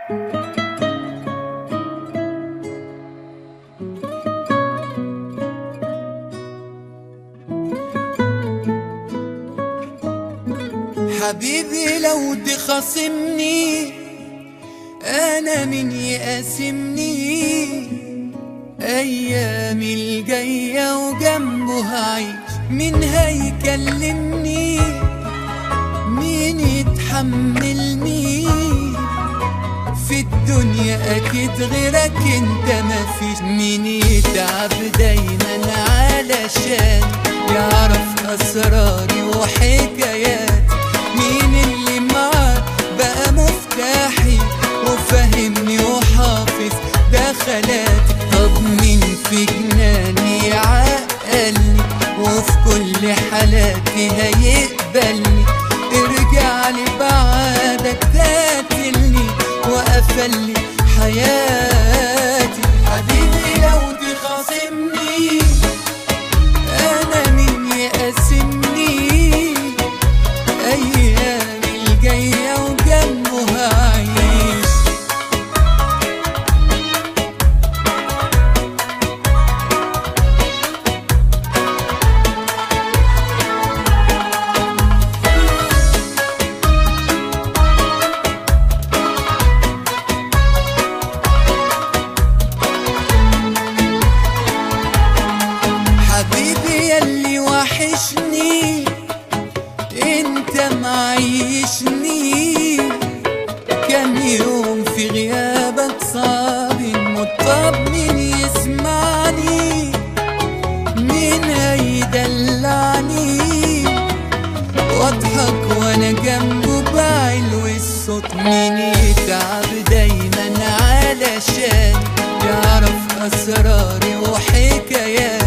حبيبي لو تخاصمني انا من يقاسمني ايامي الجاية وجنبه هعيش مين هيكلمني مين يتحملني في الدنيا اكيد غيرك انت مفيش مين يتعب دايما علشان يعرف اسراري وحكاياتي مين اللي معاه بقى مفتاحي وفهمني وحافظ دخلاتي طب مين في جناني يعقلني وفي كل حالاتي هيقبلني ارجع لي بعدك تقتلني وقفلي حياتي حبيبي لو تخاصمني انا مين يقاسمني ايامي الجايه وجنبه هعيش حبيبي يلي وحشني انت معيشني كم يوم في غيابك صعب مضطر مين يسمعني مين هيدلعني واضحك وانا جنبه بعلو الصوت مين يتعب دايما علشان يعرف اسراري وحكاياتي